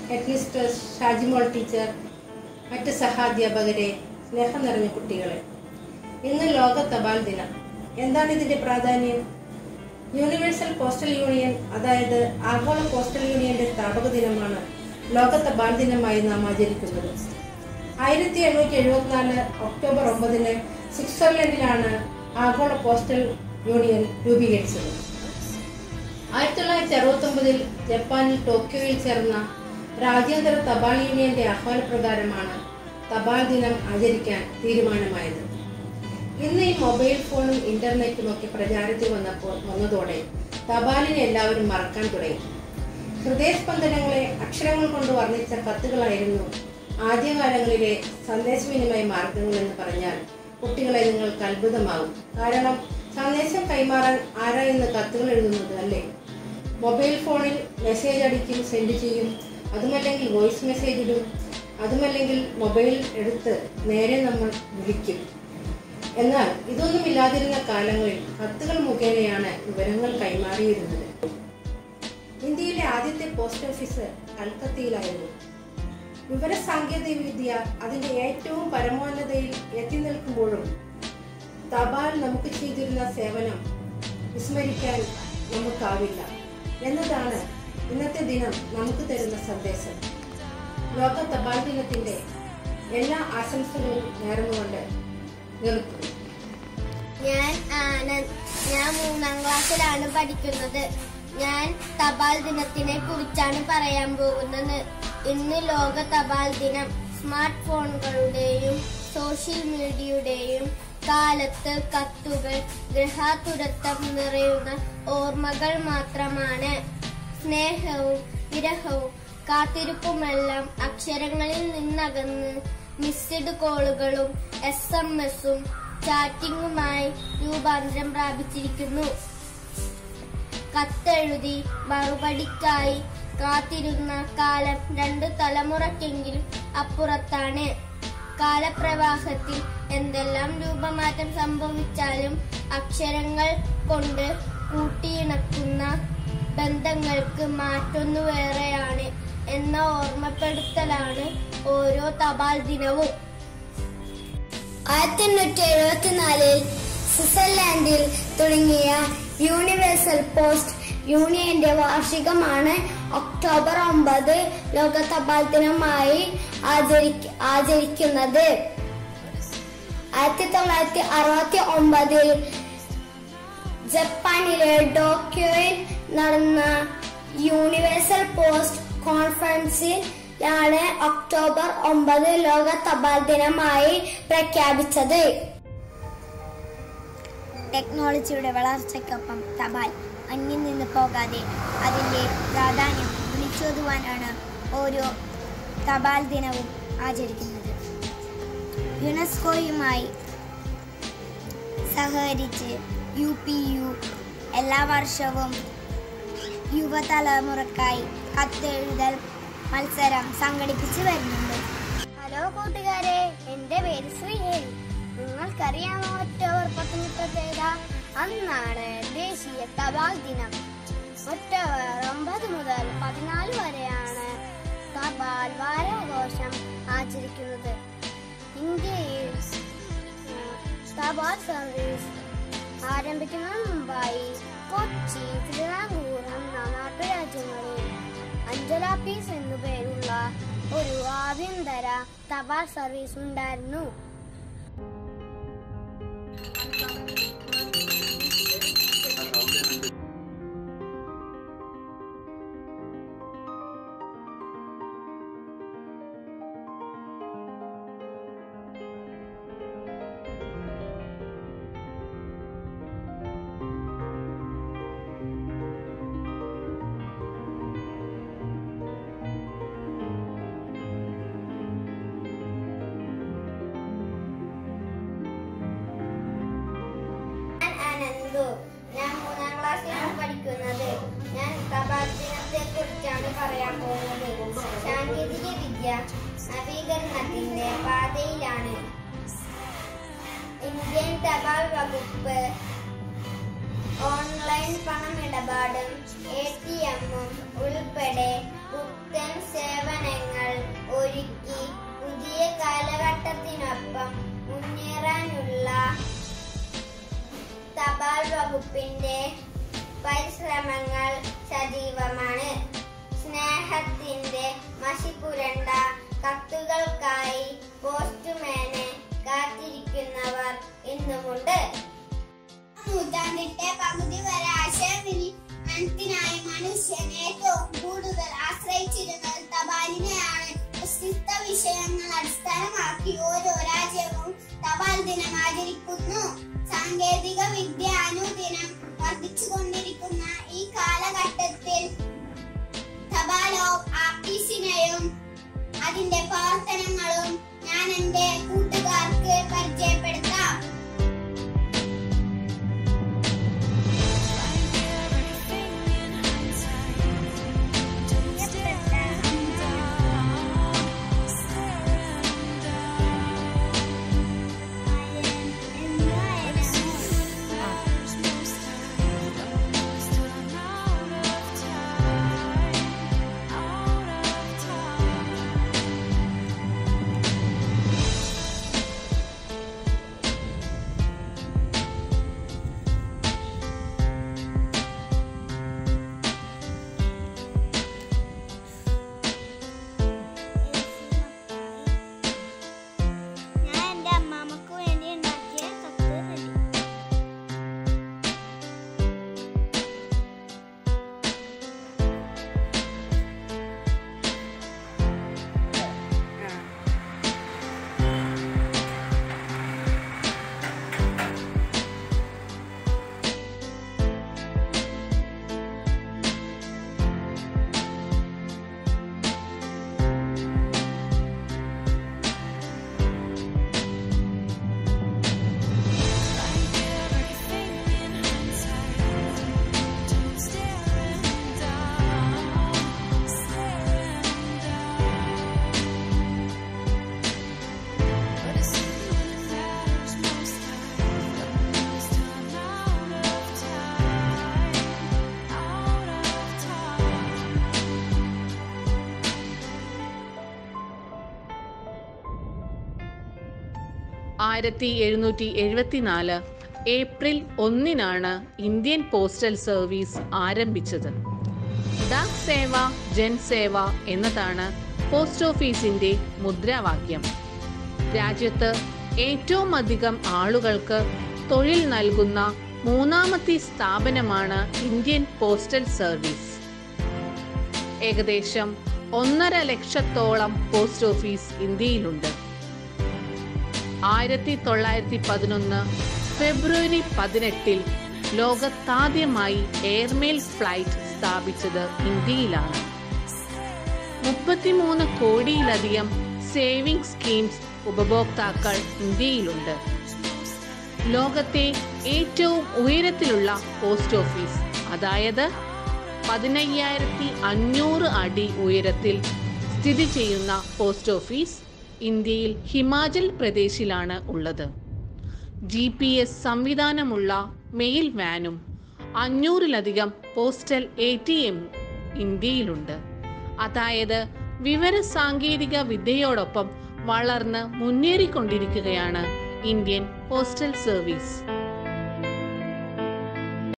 head mistress Shajimol teacher മറ്റ് സഹാധ്യാപകരെ സ്നേഹം നിറഞ്ഞ കുട്ടികളെ ഇന്ന് ലോക തപാൽ ദിനം എന്താണ് ഇതിന്റെ പ്രാധാന്യം യൂണിവേഴ്സൽ പോസ്റ്റൽ യൂണിയൻ അതായത് ആഗോള പോസ്റ്റൽ യൂണിയന്റെ സ്ഥാപക ദിനമാണ് ലോക തപാൽ ദിനമായി നാം ആചരിക്കുന്നത് ആയിരത്തി എണ്ണൂറ്റി എഴുപത്തിനാല് ഒക്ടോബർ ഒമ്പതിന് സ്വിറ്റ്സർലൻഡിലാണ് ആഗോള പോസ്റ്റൽ യൂണിയൻ രൂപീകരിച്ചത് ആയിരത്തി തൊള്ളായിരത്തി അറുപത്തി ഒമ്പതിൽ ജപ്പാനിൽ ടോക്കിയോയിൽ ചേർന്ന രാജ്യാന്തര തപാൽ യൂണിയന്റെ ആഹ്വാനപ്രകാരമാണ് തപാൽ ദിനം ആചരിക്കാൻ തീരുമാനമായത് ഇന്ന് ഈ മൊബൈൽ ഫോണും ഇന്റർനെറ്റും ഒക്കെ പ്രചാരത്തിൽ വന്നപ്പോൾ വന്നതോടെ തപാലിനെ എല്ലാവരും മറക്കാൻ തുടങ്ങി ഹൃദയസ്പന്ദനങ്ങളെ അക്ഷരങ്ങൾ കൊണ്ട് വർണ്ണിച്ച കത്തുകളായിരുന്നു ആദ്യകാലങ്ങളിലെ സന്ദേശവിനിമയ മാർഗങ്ങൾ എന്ന് പറഞ്ഞാൽ കുട്ടികളെ നിങ്ങൾക്ക് അത്ഭുതമാകും കാരണം സന്ദേശം കൈമാറാൻ ആരാ ഇന്ന് കത്തുകൾ എഴുതുന്നത് അല്ലേ മൊബൈൽ ഫോണിൽ മെസ്സേജ് അടിക്കും സെൻഡ് ചെയ്യും അതുമല്ലെങ്കിൽ വോയിസ് മെസ്സേജ് ഇടും അതുമല്ലെങ്കിൽ മൊബൈൽ എടുത്ത് നേരെ നമ്മൾ വിളിക്കും എന്നാൽ ഇതൊന്നും ഇല്ലാതിരുന്ന കാലങ്ങളിൽ കത്തുകൾ മുഖേനയാണ് വിവരങ്ങൾ കൈമാറിയിരുന്നത് ഇന്ത്യയിലെ ആദ്യത്തെ പോസ്റ്റ് ഓഫീസ് കൽക്കത്തയിലായിരുന്നു വിവര സാങ്കേതിക വിദ്യ അതിന്റെ ഏറ്റവും പരമോന്നതയിൽ എത്തി നിൽക്കുമ്പോഴും തപാൽ നമുക്ക് ചെയ്തിരുന്ന സേവനം വിസ്മരിക്കാൻ നമുക്കാവില്ല എന്നതാണ് ഇന്നത്തെ ദിനം നമുക്ക് തരുന്ന സന്ദേശം ലോക തപാൽ ദിനത്തിന്റെ എല്ലാ ആശംസകളും നേർന്നുകൊണ്ട് നിർത്തുന്നു ഞാൻ ആനന്ദ് ഞാൻ മൂന്നാം ക്ലാസ്സിലാണ് പഠിക്കുന്നത് ഞാൻ തപാൽ ദിനത്തിനെ കുറിച്ചാണ് പറയാൻ പോകുന്നത് ഇന്ന് ലോക തപാൽ ദിനം സ്മാർട്ട് ഫോണുകളുടെയും സോഷ്യൽ മീഡിയയുടെയും കാലത്ത് കത്തുകൾ ഗ്രഹാതുരത്വം നിറയുന്ന ഓർമ്മകൾ മാത്രമാണ് സ്നേഹവും വിരഹവും കാത്തിരിപ്പുമെല്ലാം അക്ഷരങ്ങളിൽ നിന്നകന്ന് മിസ്ഡ് കോളുകളും എസ് എം എസും ചാറ്റിംഗുമായി രൂപാന്തരം പ്രാപിച്ചിരിക്കുന്നു കത്തെഴുതി മറുപടിക്കായി കാത്തിരുന്ന കാലം രണ്ടു തലമുറക്കെങ്കിലും അപ്പുറത്താണ് കാലപ്രവാഹത്തിൽ എന്തെല്ലാം രൂപമാറ്റം സംഭവിച്ചാലും അക്ഷരങ്ങൾ കൊണ്ട് കൂട്ടിയിണക്കുന്ന ബന്ധങ്ങൾക്ക് മാറ്റൊന്നു വേറെയാണ് എന്ന ഓർമ്മപ്പെടുത്തലാണ് ഓരോ തപാൽ ദിനവും ആയിരത്തി എണ്ണൂറ്റി എഴുപത്തിനാലിൽ സ്വിറ്റ്സർലാൻഡിൽ തുടങ്ങിയ യൂണിവേഴ്സൽ പോസ്റ്റ് യൂണിയന്റെ വാർഷികമാണ് ഒക്ടോബർ ഒമ്പത് ലോക തപാൽ ദിനമായി ആചരിക്ക- ആചരിക്കുന്നത് ആയിരത്തി തൊള്ളായിരത്തി അറുപത്തി ഒമ്പതിൽ ജപ്പാനിലെ ടോക്കിയോയിൽ നടന്ന യൂണിവേഴ്സൽ പോസ്റ്റ് കോൺഫറൻസിലാണ് ഒക്ടോബർ ഒമ്പത് ലോക തപാൽ ദിനമായി പ്രഖ്യാപിച്ചത് ടെക്നോളജിയുടെ വളർച്ചയ്ക്കൊപ്പം തപാൽ അന്യം നിന്ന് പോകാതെ അതിൻ്റെ പ്രാധാന്യം വിളിച്ചോതുവാനാണ് ഓരോ തപാൽ ദിനവും ആചരിക്കുന്നത് യുനെസ്കോയുമായി സഹകരിച്ച് യു പി യു എല്ലാ വർഷവും യുവതലമുറക്കായി കത്തെഴുതൽ മത്സരം സംഘടിപ്പിച്ചു വരുന്നുണ്ട് ഹലോ കൂട്ടുകാരെ എൻ്റെ പേര് ശ്രീഹേവി നിങ്ങൾക്കറിയാമോ ഒക്ടോബർ പത്തൊമ്പത് പ്രത്യേകത അന്നാണ് ദേശീയ തപാൽ ദിനം ഒക്ടോബർ ഒമ്പത് മുതൽ പതിനാല് വരെയാണ് തപാൽ വാരാഘോഷം ആചരിക്കുന്നത് ഇന്ത്യയിൽ ഉം, തപാൽ സർവീസ് ആരംഭിക്കുന്നതിന് മുമ്പായി കൊച്ചി തിരുവിതാംകൂർ എന്ന നാട്ടുരാജ്യങ്ങളിൽ അഞ്ചലാപ്പീസ് എന്നു പേരുള്ള ഒരു ആഭ്യന്തര തപാൽ സർവീസ് ഉണ്ടായിരുന്നു ഞാൻ അനന്തു ഞാൻ മൂന്നാം ക്ലാസ്സിലാണ് പഠിക്കുന്നത് ഞാൻ തപാൽ ദിനത്തെ കുറിച്ചാണ് പറയാൻ പോകുന്നത് സാങ്കേതിക വിദ്യ നവീകരണത്തിന്റെ പാതയിലാണ് ഇന്ത്യൻ തപാൽ വകുപ്പ് ഓൺലൈൻ പണമിടപാടും എ ടി എമ്മും ഉൾപ്പെടെ ബുക്ക് പുത്തൻ സേവനങ്ങൾ ഒരുക്കി പുതിയ കാലഘട്ടത്തിനൊപ്പം മുന്നേറാനുള്ള തപാൽ വകുപ്പിന്റെ പരിശ്രമങ്ങൾ സജീവമാണ് സ്നേഹത്തിന്റെ മഷി പുരണ്ട കത്തുകൾക്കായി പോസ്റ്റ്മാനെ കാത്തിരിക്കുന്നവർ ഇന്നുമുണ്ട് നൂറ്റാണ്ടിന്റെ പകുതി വരെ ആശയവിനിമയത്തിനായി മനുഷ്യൻ ഏറ്റവും കൂടുതൽ ആശ്രയിച്ചിരുന്നത് തപാലിനെയാണ് വ്യത്യസ്ത വിഷയങ്ങൾ അടിസ്ഥാനമാക്കി ഓരോ രാജ്യവും തപാൽ ദിനം ആചരിക്കുന്നു സാങ്കേതിക വിദ്യ അനുദിനം വർദ്ധിച്ചുകൊണ്ടിരിക്കുന്ന ഈ കാലഘട്ടത്തിൽ തപാൽ ആഫീസിനെയും അതിന്റെ പ്രവർത്തനങ്ങളും ഞാൻ എന്റെ കൂട്ടുകാർക്ക് പരിചയപ്പെടുത്താം ഞാൻ എന്റെ അമ്മാമ്മക്ക് വേണ്ടി ഉണ്ടാക്കിയ കത്ത് റെഡി ആയിരത്തി എഴുന്നൂറ്റി എഴുപത്തിനാല് ഏപ്രിൽ ഒന്നിനാണ് ഇന്ത്യൻ പോസ്റ്റൽ സർവീസ് ആരംഭിച്ചത് ഡാക് സേവ ജൻ സേവ എന്നതാണ് പോസ്റ്റ് ഓഫീസിന്റെ മുദ്രാവാക്യം രാജ്യത്ത് ഏറ്റവും അധികം ആളുകൾക്ക് തൊഴിൽ നൽകുന്ന മൂന്നാമത്തെ സ്ഥാപനമാണ് ഇന്ത്യൻ പോസ്റ്റൽ സർവീസ് ഏകദേശം ഒന്നര ലക്ഷത്തോളം പോസ്റ്റ് ഓഫീസ് ഇന്ത്യയിലുണ്ട് ആയിരത്തി തൊള്ളായിരത്തി പതിനൊന്ന് ഫെബ്രുവരി പതിനെട്ടിൽ ലോകത്താദ്യമായി എയർമെയിൽ ഫ്ലൈറ്റ് സ്ഥാപിച്ചത് ഇന്ത്യയിലാണ് മുപ്പത്തിമൂന്ന് കോടിയിലധികം സേവിംഗ് സ്കീംസ് ഉപഭോക്താക്കൾ ഇന്ത്യയിലുണ്ട് ലോകത്തെ ഏറ്റവും ഉയരത്തിലുള്ള പോസ്റ്റ് ഓഫീസ് അതായത് പതിനയ്യായിരത്തി അഞ്ഞൂറ് അടി ഉയരത്തിൽ സ്ഥിതി ചെയ്യുന്ന പോസ്റ്റ് ഓഫീസ് ഇന്ത്യയിൽ ഹിമാചൽ പ്രദേശിലാണ് ഉള്ളത് ജി പി എസ് സംവിധാനമുള്ള മെയിൽ വാനും അഞ്ഞൂറിലധികം പോസ്റ്റൽ എ ടി എം ഇന്ത്യയിലുണ്ട് അതായത് വിവര സാങ്കേതിക വിദ്യയോടൊപ്പം വളർന്ന് മുന്നേറിക്കൊണ്ടിരിക്കുകയാണ് ഇന്ത്യൻ പോസ്റ്റൽ സർവീസ്